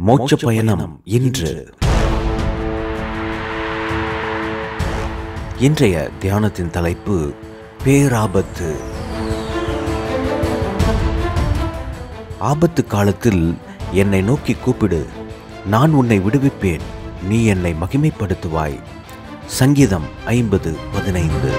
மோட்ச பயணம் இன்று இன்றைய தியானத்தின் தலைப்பு பேராபத்து ஆபத்து காலத்தில் என்னை நோக்கி கூப்பிடு நான் உன்னை விடுவிப்பேன் நீ என்னை மகிமைப்படுத்துவாய் சங்கீதம் ஐம்பது பதினைந்து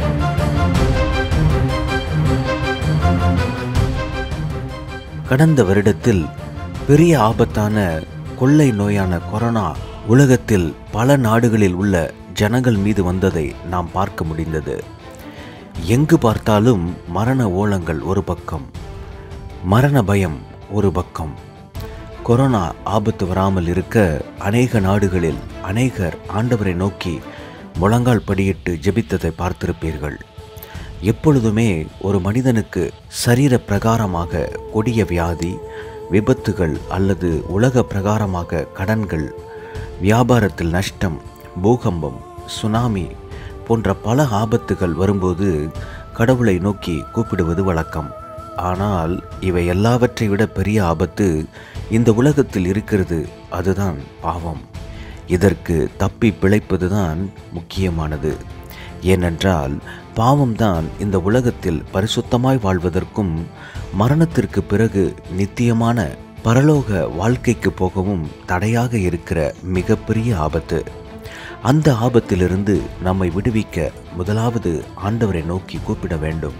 கடந்த வருடத்தில் பெரிய ஆபத்தான கொள்ளை நோயான கொரோனா உலகத்தில் பல நாடுகளில் உள்ள ஜனங்கள் மீது வந்ததை நாம் பார்க்க முடிந்தது எங்கு பார்த்தாலும் மரண ஓலங்கள் ஒரு பக்கம் மரண பயம் ஒரு பக்கம் கொரோனா ஆபத்து வராமல் இருக்க அநேக நாடுகளில் அநேகர் ஆண்டவரை நோக்கி முழங்கால் படியிட்டு ஜெபித்ததை பார்த்திருப்பீர்கள் எப்பொழுதுமே ஒரு மனிதனுக்கு சரீர பிரகாரமாக கொடிய வியாதி விபத்துகள் அல்லது உலக பிரகாரமாக கடன்கள் வியாபாரத்தில் நஷ்டம் பூகம்பம் சுனாமி போன்ற பல ஆபத்துகள் வரும்போது கடவுளை நோக்கி கூப்பிடுவது வழக்கம் ஆனால் இவை எல்லாவற்றை விட பெரிய ஆபத்து இந்த உலகத்தில் இருக்கிறது அதுதான் பாவம் இதற்கு தப்பி பிழைப்பதுதான் முக்கியமானது ஏனென்றால் பாவம்தான் இந்த உலகத்தில் பரிசுத்தமாய் வாழ்வதற்கும் மரணத்திற்கு பிறகு நித்தியமான பரலோக வாழ்க்கைக்கு போகவும் தடையாக இருக்கிற மிகப்பெரிய ஆபத்து அந்த ஆபத்திலிருந்து நம்மை விடுவிக்க முதலாவது ஆண்டவரை நோக்கி கூப்பிட வேண்டும்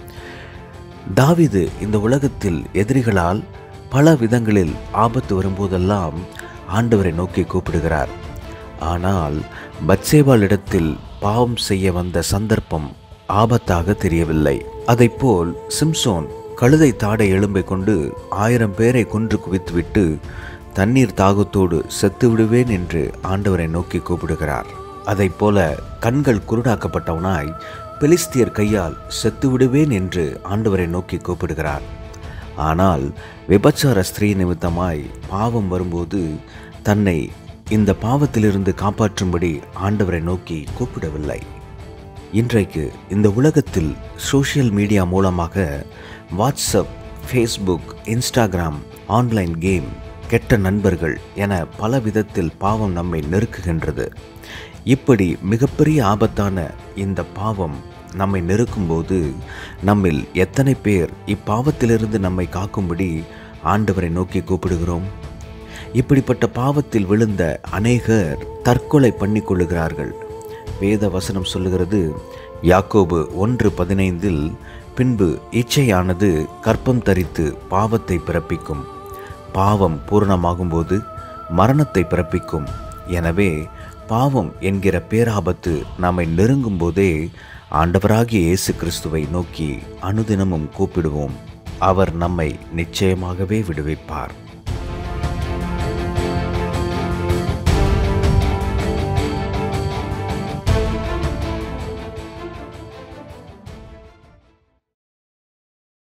தாவிது இந்த உலகத்தில் எதிரிகளால் பல விதங்களில் ஆபத்து வரும்போதெல்லாம் ஆண்டவரை நோக்கி கூப்பிடுகிறார் ஆனால் பத்சேபால் இடத்தில் பாவம் செய்ய வந்த சந்தர்ப்பம் ஆபத்தாக தெரியவில்லை அதைப்போல் சிம்சோன் கழுதை தாடை எலும்பை கொண்டு ஆயிரம் பேரை கொன்று குவித்துவிட்டு தண்ணீர் தாகத்தோடு செத்து விடுவேன் என்று ஆண்டவரை நோக்கி கூப்பிடுகிறார் அதைப்போல கண்கள் குருடாக்கப்பட்டவனாய் பெலிஸ்தியர் கையால் செத்து விடுவேன் என்று ஆண்டவரை நோக்கி கூப்பிடுகிறார் ஆனால் விபச்சார ஸ்திரீ நிமித்தமாய் பாவம் வரும்போது தன்னை இந்த பாவத்திலிருந்து காப்பாற்றும்படி ஆண்டவரை நோக்கி கூப்பிடவில்லை இன்றைக்கு இந்த உலகத்தில் சோஷியல் மீடியா மூலமாக WhatsApp Facebook Instagram online game கெட்ட நண்பர்கள் என பல விதத்தில் பாவம் நம்மை நெருக்குகின்றது இப்படி மிகப்பெரிய ஆபத்தான இந்த பாவம் நம்மை நெருக்கும்போது நம்மில் எத்தனை பேர் இப்பாவத்திலிருந்து நம்மை காக்கும்படி ஆண்டவரை நோக்கி கூப்பிடுகிறோம் இப்படிப்பட்ட பாவத்தில் விழுந்த அநேகர் தற்கொலை பண்ணி கொள்ளுகிறார்கள் வேத வசனம் சொல்லுகிறது யாக்கோபு ஒன்று பதினைந்தில் பின்பு இச்சையானது கற்பம் தரித்து பாவத்தை பிறப்பிக்கும் பாவம் பூரணமாகும்போது மரணத்தை பிறப்பிக்கும் எனவே பாவம் என்கிற பேராபத்து நம்மை நெருங்கும் போதே ஆண்டவராகிய இயேசு கிறிஸ்துவை நோக்கி அனுதினமும் கூப்பிடுவோம் அவர் நம்மை நிச்சயமாகவே விடுவிப்பார்